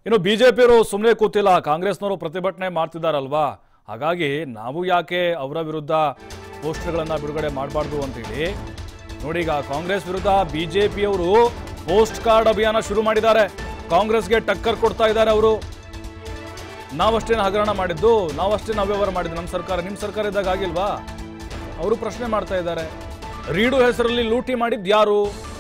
ಇನ್ನು ಬಿಜೆಪಿಯವರು ಸುಮ್ಮನೆ ಕೂತಿಲ್ಲ ಕಾಂಗ್ರೆಸ್ನವರು ಪ್ರತಿಭಟನೆ ಮಾಡ್ತಿದ್ದಾರಲ್ವಾ ಹಾಗಾಗಿ ನಾವು ಯಾಕೆ ಅವರ ವಿರುದ್ಧ ಪೋಸ್ಟರ್ಗಳನ್ನ ಬಿಡುಗಡೆ ಮಾಡಬಾರ್ದು ಅಂತೇಳಿ ನೋಡಿ ಈಗ ಕಾಂಗ್ರೆಸ್ ವಿರುದ್ಧ ಬಿಜೆಪಿಯವರು ಪೋಸ್ಟ್ ಕಾರ್ಡ್ ಅಭಿಯಾನ ಶುರು ಮಾಡಿದ್ದಾರೆ ಕಾಂಗ್ರೆಸ್ಗೆ ಟಕ್ಕರ್ ಕೊಡ್ತಾ ಇದ್ದಾರೆ ಅವರು ನಾವಷ್ಟೇನು ಹಗರಣ ಮಾಡಿದ್ದು ನಾವಷ್ಟೇನು ಅವ್ಯವಹಾರ ಮಾಡಿದ್ದು ನಮ್ಮ ಸರ್ಕಾರ ನಿಮ್ಮ ಸರ್ಕಾರ ಇದ್ದಾಗ ಆಗಿಲ್ವಾ ಅವರು ಪ್ರಶ್ನೆ ಮಾಡ್ತಾ ಇದ್ದಾರೆ ರೀಡು ಹೆಸರಲ್ಲಿ ಲೂಟಿ ಮಾಡಿದ್ದು ಯಾರು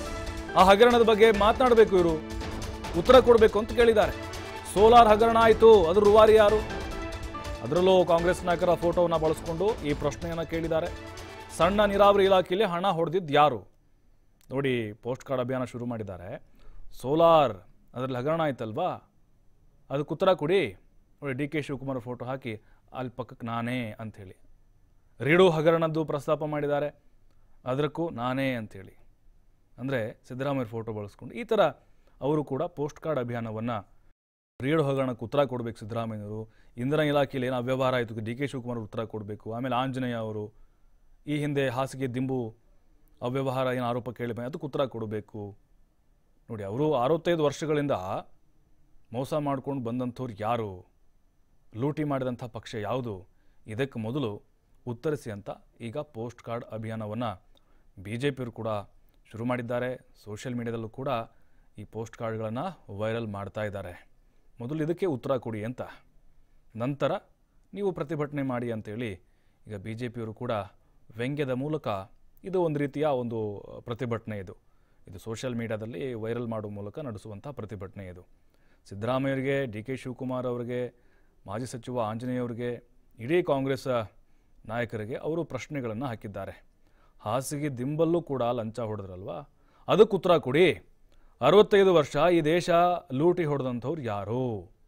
ಆ ಹಗರಣದ ಬಗ್ಗೆ ಮಾತನಾಡಬೇಕು ಇವರು ಉತ್ತರ ಕೊಡಬೇಕು ಅಂತ ಕೇಳಿದ್ದಾರೆ ಸೋಲಾರ್ ಹಗರಣ ಆಯಿತು ಅದ್ರ ರೂವಾರಿ ಯಾರು ಅದರಲ್ಲೂ ಕಾಂಗ್ರೆಸ್ ನಾಯಕರ ಫೋಟೋವನ್ನು ಬಳಸಿಕೊಂಡು ಈ ಪ್ರಶ್ನೆಯನ್ನು ಕೇಳಿದ್ದಾರೆ ಸಣ್ಣ ನೀರಾವರಿ ಇಲಾಖೆಯಲ್ಲಿ ಹಣ ಹೊಡೆದಿದ್ದು ಯಾರು ನೋಡಿ ಪೋಸ್ಟ್ ಕಾರ್ಡ್ ಅಭಿಯಾನ ಶುರು ಮಾಡಿದ್ದಾರೆ ಸೋಲಾರ್ ಅದರಲ್ಲಿ ಹಗರಣ ಆಯ್ತಲ್ವಾ ಅದಕ್ಕೆ ಉತ್ತರ ಕೊಡಿ ನೋಡಿ ಡಿ ಕೆ ಶಿವಕುಮಾರ್ ಫೋಟೋ ಹಾಕಿ ಅಲ್ಲಿ ಪಕ್ಕಕ್ಕೆ ನಾನೇ ಅಂಥೇಳಿ ರೀಡು ಹಗರಣದ್ದು ಪ್ರಸ್ತಾಪ ಮಾಡಿದ್ದಾರೆ ಅದಕ್ಕೂ ನಾನೇ ಅಂಥೇಳಿ ಅಂದರೆ ಸಿದ್ದರಾಮಯ್ಯ ಫೋಟೋ ಬಳಸ್ಕೊಂಡು ಈ ಥರ ಅವರು ಕೂಡ ಪೋಸ್ಟ್ ಕಾರ್ಡ್ ಅಭಿಯಾನವನ್ನು ರೀಡು ಹಗರಣಕ್ಕೆ ಉತ್ತರ ಕೊಡಬೇಕು ಸಿದ್ದರಾಮಯ್ಯವರು ಇಂಧನ ಇಲಾಖೆಯಲ್ಲಿ ಏನು ಅವ್ಯವಹಾರ ಆಯಿತು ಡಿ ಕೆ ಶಿವಕುಮಾರ್ ಉತ್ತರ ಕೊಡಬೇಕು ಆಮೇಲೆ ಆಂಜನೇಯ ಅವರು ಈ ಹಿಂದೆ ಹಾಸಿಗೆ ದಿಂಬು ಅವ್ಯವಹಾರ ಏನು ಆರೋಪ ಕೇಳಿ ಬಂದಿದೆ, ಅದಕ್ಕೆ ಉತ್ತರ ಕೊಡಬೇಕು ನೋಡಿ ಅವರು ಅರವತ್ತೈದು ವರ್ಷಗಳಿಂದ ಮೋಸ ಮಾಡ್ಕೊಂಡು ಬಂದಂಥವ್ರು ಯಾರು ಲೂಟಿ ಮಾಡಿದಂಥ ಪಕ್ಷ ಯಾವುದು ಇದಕ್ಕೆ ಮೊದಲು ಉತ್ತರಿಸಿ ಅಂತ ಈಗ ಪೋಸ್ಟ್ ಕಾರ್ಡ್ ಅಭಿಯಾನವನ್ನು ಬಿ ಜೆ ಪಿಯವರು ಕೂಡ ಶುರು ಮಾಡಿದ್ದಾರೆ ಸೋಷಿಯಲ್ ಮೀಡಿಯಾದಲ್ಲೂ ಕೂಡ ಈ ಪೋಸ್ಟ್ ಕಾರ್ಡ್ಗಳನ್ನು ವೈರಲ್ ಮಾಡ್ತಾ ಇದ್ದಾರೆ ಮೊದಲು ಇದಕ್ಕೆ ಉತ್ತರ ಕೊಡಿ ಅಂತ ನಂತರ ನೀವು ಪ್ರತಿಭಟನೆ ಮಾಡಿ ಅಂತೇಳಿ ಈಗ ಬಿ ಜೆ ಪಿಯವರು ಕೂಡ ವ್ಯಂಗ್ಯದ ಮೂಲಕ ಇದು ಒಂದು ರೀತಿಯ ಒಂದು ಪ್ರತಿಭಟನೆ ಇದು ಇದು ಸೋಷಿಯಲ್ ಮೀಡಿಯಾದಲ್ಲಿ ವೈರಲ್ ಮಾಡುವ ಮೂಲಕ ನಡೆಸುವಂಥ ಪ್ರತಿಭಟನೆ ಇದು ಸಿದ್ದರಾಮಯ್ಯರಿಗೆ ಡಿ ಕೆ ಶಿವಕುಮಾರ್ ಅವರಿಗೆ ಮಾಜಿ ಸಚಿವ ಆಂಜನೇಯ ಅವರಿಗೆ ಇಡೀ ಕಾಂಗ್ರೆಸ್ ನಾಯಕರಿಗೆ ಅವರು ಪ್ರಶ್ನೆಗಳನ್ನು ಹಾಕಿದ್ದಾರೆ ಹಾಸಿಗೆ ದಿಂಬಲ್ಲೂ ಕೂಡ ಲಂಚ ಹೊಡೆದ್ರಲ್ವಾ ಅದಕ್ಕೆ ಉತ್ತರ ಕೊಡಿ ಅರವತ್ತೈದು ವರ್ಷ ಈ ದೇಶ ಲೂಟಿ ಹೊಡೆದಂಥವ್ರು ಯಾರು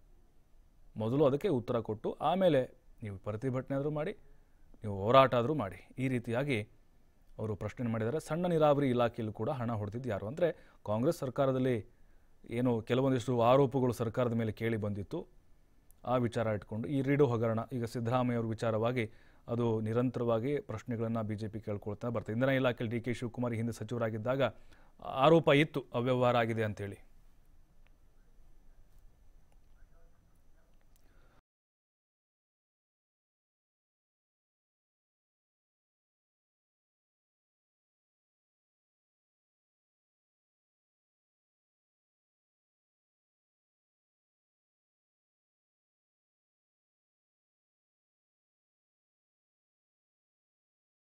ಮೊದಲು ಅದಕ್ಕೆ ಉತ್ತರ ಕೊಟ್ಟು ಆಮೇಲೆ ನೀವು ಪ್ರತಿಭಟನೆ ಆದರೂ ಮಾಡಿ ನೀವು ಹೋರಾಟ ಆದರೂ ಮಾಡಿ ಈ ರೀತಿಯಾಗಿ ಅವರು ಪ್ರಶ್ನೆ ಮಾಡಿದ್ದಾರೆ ಸಣ್ಣ ನೀರಾವರಿ ಇಲಾಖೆಯಲ್ಲೂ ಕೂಡ ಹಣ ಹೊಡೆದಿದ್ದು ಯಾರು ಅಂದರೆ ಕಾಂಗ್ರೆಸ್ ಸರ್ಕಾರದಲ್ಲಿ ಏನು ಕೆಲವೊಂದಿಷ್ಟು ಆರೋಪಗಳು ಸರ್ಕಾರದ ಮೇಲೆ ಕೇಳಿ ಬಂದಿತ್ತು ಆ ವಿಚಾರ ಇಟ್ಕೊಂಡು ಈ ರೀಡು ಹಗರಣ ಈಗ ಸಿದ್ದರಾಮಯ್ಯ ಅವ್ರ ವಿಚಾರವಾಗಿ ಅದು ನಿರಂತರವಾಗಿ ಪ್ರಶ್ನೆಗಳನ್ನು ಬಿ ಜೆ ಪಿ ಕೇಳ್ಕೊಳ್ತಾ ಬರ್ತದೆ ಇಂಧನ ಇಲಾಖೆಯಲ್ಲಿ ಡಿ ಕೆ ಶಿವಕುಮಾರ್ ಈ ಹಿಂದೆ ಸಚಿವರಾಗಿದ್ದಾಗ ಆರೋಪ ಇತ್ತು ಅವ್ಯವಹಾರ ಆಗಿದೆ ಅಂತೇಳಿ